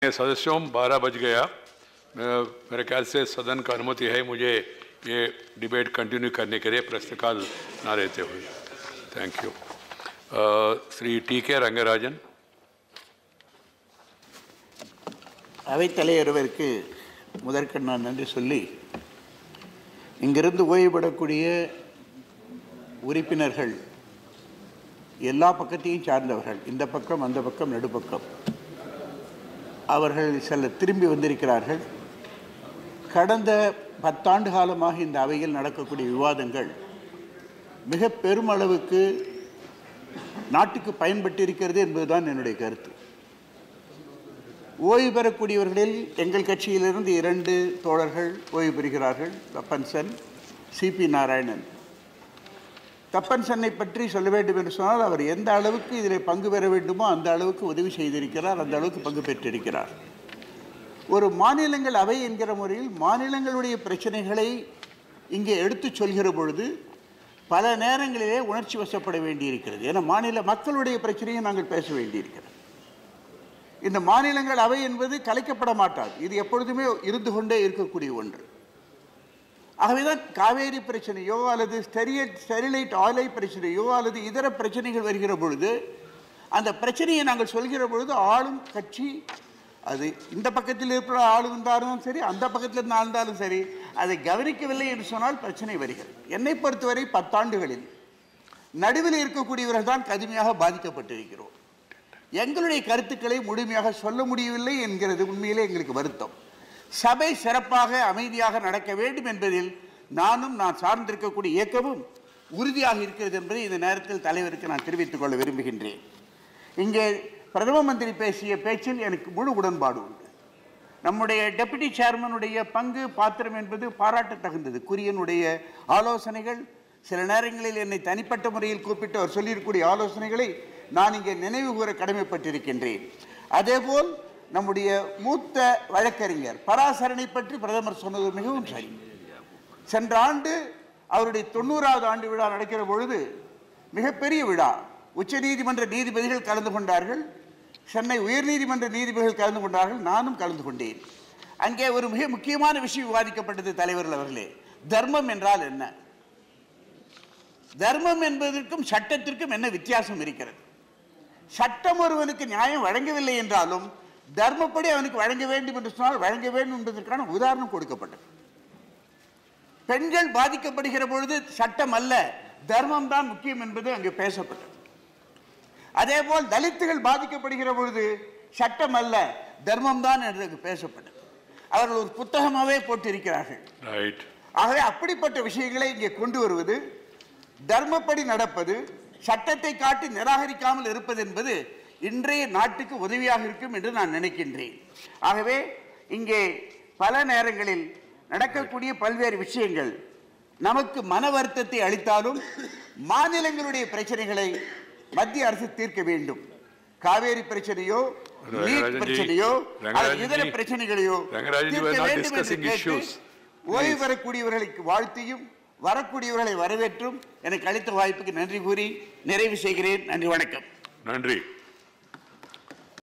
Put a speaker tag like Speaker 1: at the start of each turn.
Speaker 1: देखें सदस्यों बारह बज गया मैं- मेरे ख्याल से सदन का अनुमति है मुझे ये डिबेट कंटिन्यू करने के लिए प्रश्नकाल ना रहते हुए thank you uh, Shri T K Rangarajan
Speaker 2: அவைத்தலைவருக்கு முதற்கண் நான் நன்றி சொல்லி இங்கிருந்து ஓய்வு பெறக்கூடிய உறுப்பினர்கள் எல்லா பக்கத்தையும் சார்ந்தவர்கள் இந்த பக்கம் அந்த பக்கம் நடுப்பக்கம் அவர்கள் சில திரும்பி வந்திருக்கிறார்கள் கடந்த பத்தாண்டு காலமாக இந்த அவையில் நடக்கக்கூடிய விவாதங்கள் மிக பெருமளவுக்கு நாட்டுக்கு பயன்பட்டிருக்கிறது என்பதுதான் என்னுடைய கருத்து ஓய்வு பெறக்கூடியவர்களில் எங்கள் கட்சியிலிருந்து இரண்டு தோழர்கள் ஓய்வு பெறுகிறார்கள் தப்பன்சன் சிபி நாராயணன் தப்பன்சனை பற்றி சொல்ல வேண்டும் என்று சொன்னால் அவர் எந்த அளவுக்கு இதில் பங்கு பெற வேண்டுமோ அந்த அளவுக்கு உதவி செய்திருக்கிறார் அந்த அளவுக்கு பங்கு பெற்றிருக்கிறார் ஒரு மாநிலங்கள் அவை என்கிற முறையில் மாநிலங்களுடைய பிரச்சனைகளை இங்கே எடுத்துச் சொல்கிற பொழுது பல நேரங்களிலே உணர்ச்சி வசப்பட வேண்டியிருக்கிறது ஏன்னா மாநில மக்களுடைய பிரச்சனையை நாங்கள் பேச வேண்டியிருக்கிறது இந்த மாநிலங்கள் அவை என்பது கலைக்கப்பட மாட்டாது இது எப்பொழுதுமே இருந்து கொண்டே இருக்கக்கூடிய ஒன்று ஆகவேதான் காவேரி பிரச்சனையோ அல்லது ஸ்டெரியட் ஸ்டெரிலைட் ஆலை பிரச்சனையோ அல்லது இதர பிரச்சனைகள் வருகிற பொழுது அந்த பிரச்சனையை நாங்கள் சொல்கிற பொழுது ஆளும் கட்சி அது இந்த பக்கத்தில் இருக்கிற ஆளு இருந்தாலும் சரி அந்த பக்கத்தில் இருந்து ஆழ்ந்தாலும் சரி அதை கவனிக்கவில்லை என்று சொன்னால் பிரச்சனை வருகிறது என்னை பொறுத்தவரை பத்தாண்டுகளில் நடுவில் இருக்கக்கூடியவர்கள் தான் கடுமையாக பாதிக்கப்பட்டிருக்கிறோம் எங்களுடைய கருத்துக்களை முழுமையாக சொல்ல முடியவில்லை என்கிறது உண்மையிலே எங்களுக்கு வருத்தம் சபை சிறப்பாக அமைதியாக நடக்க வேண்டும் என்பதில் நானும் நான் சார்ந்திருக்கக்கூடிய இயக்கமும் உறுதியாக இருக்கிறது என்பதை இந்த நேரத்தில் தலைவருக்கு நான் தெரிவித்துக் கொள்ள விரும்புகின்றேன் இங்கே பிரதம மந்திரி பேசிய பேச்சில் எனக்கு முழு உடன்பாடு உண்டு நம்முடைய டெபுட்டி சேர்மனுடைய பங்கு பாத்திரம் என்பது பாராட்ட தகுந்தது குரியனுடைய ஆலோசனைகள் சில நேரங்களில் என்னை தனிப்பட்ட முறையில் கூப்பிட்டு அவர் சொல்லியிருக்கக்கூடிய ஆலோசனைகளை நான் இங்கே நினைவு கூற கடமைப்பட்டிருக்கின்றேன் அதேபோல் நம்முடைய மூத்த வழக்கறிஞர் பராசரனை பற்றி பிரதமர் சொன்னது மிகவும் சரி சென்ற ஆண்டு அவருடைய தொண்ணூறாவது ஆண்டு விழா நடக்கிற பொழுது மிகப்பெரிய விழா உச்சநீதிமன்ற நீதிபதிகள் கலந்து கொண்டார்கள் சென்னை உயர்நீதிமன்ற நீதிபதிகள் கலந்து கொண்டார்கள் நானும் கலந்து கொண்டேன் அங்கே ஒரு மிக முக்கியமான விஷயம் விவாதிக்கப்பட்டது தலைவர்கள் அவர்களே தர்மம் என்றால் என்ன தர்மம் என்பதற்கும் சட்டத்திற்கும் என்ன வித்தியாசம் இருக்கிறது சட்டம் ஒருவனுக்கு நியாயம் வழங்கவில்லை என்றாலும் தர்மப்படி அவனுக்கு வழங்க வேண்டும் என்று சொன்னால் வழங்க வேண்டும் என்பதற்கான உதாரணம் கொடுக்கப்பட்டது பெண்கள் பாதிக்கப்படுகிற பொழுது சட்டம் அல்ல தர்மம் தான் முக்கியம் என்பது அங்கு பேசப்பட்டது அதேபோல் தலித்துகள் பாதிக்கப்படுகிற பொழுது சட்டம் அல்ல தர்மம் தான் என்று அங்கு பேசப்பட்டது அவர்கள் ஒரு புத்தகமாகவே போட்டிருக்கிறார்கள்
Speaker 1: ரைட்
Speaker 2: ஆகவே அப்படிப்பட்ட விஷயங்களை இங்கே கொண்டு வருவது தர்மப்படி நடப்பது சட்டத்தை காட்டி நிராகரிக்காமல் இருப்பது என்பது இன்றைய நாட்டுக்கு உதவியாக இருக்கும் என்று நான் நினைக்கின்றேன் ஆகவே இங்கே பல நேரங்களில் நடக்கக்கூடிய பல்வேறு விஷயங்கள் நமக்கு மன வருத்தத்தை அளித்தாலும் மாநிலங்களுடைய பிரச்சனைகளை மத்திய அரசு தீர்க்க வேண்டும் காவேரி பிரச்சனையோ நீட்
Speaker 1: ரங்கராஜன்ஜி,
Speaker 2: பிரச்சனையோ அல்லது இதர
Speaker 1: ரங்கராஜன்ஜி,
Speaker 2: பிரச்சனைகளையோ
Speaker 1: ரங்கராஜன்ஜி, we are
Speaker 2: தீர்க்க
Speaker 1: not
Speaker 2: வேண்டும் என்று
Speaker 1: discussing
Speaker 2: கேட்டு
Speaker 1: issues.
Speaker 2: ஓய்வு பெறக்கூடியவர்களுக்கு வாழ்த்தியும் வரக்கூடியவர்களை வரவேற்றும் எனக்கு அளித்த வாய்ப்புக்கு நன்றி கூறி நிறைவு செய்கிறேன் நன்றி வணக்கம்
Speaker 1: நன்றி